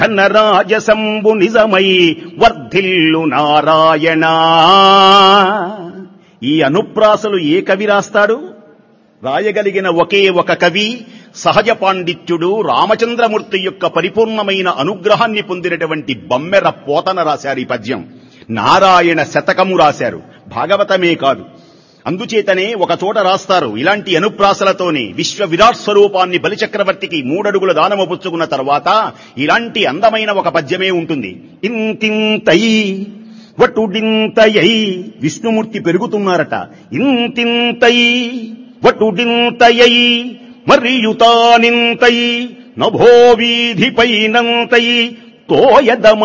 రాజసంబు నిజమై వర్ధిల్లు నారాయణ ఈ అనుప్రాసలు ఏ కవి రాస్తాడు రాయగలిగిన ఒకే ఒక కవి సహజ పాండిత్యుడు రామచంద్రమూర్తి యొక్క పరిపూర్ణమైన అనుగ్రహాన్ని పొందినటువంటి బమ్మెర పోతన రాశారు ఈ పద్యం నారాయణ శతకము రాశారు భాగవతమే కాదు అందుచేతనే ఒక చోట రాస్తారు ఇలాంటి అనుప్రాసలతోనే విశ్వ విరాట్ స్వరూపాన్ని బలిచక్రవర్తికి మూడడుగుల దానము పుచ్చుకున్న తర్వాత ఇలాంటి అందమైన ఒక పద్యమే ఉంటుంది ఇంతింతై వటుడింతయై విష్ణుమూర్తి పెరుగుతున్నారట ఇంతింతై వటుడింతయై మరియుతానింతై నభో వీధిపైనంతై తోయదమ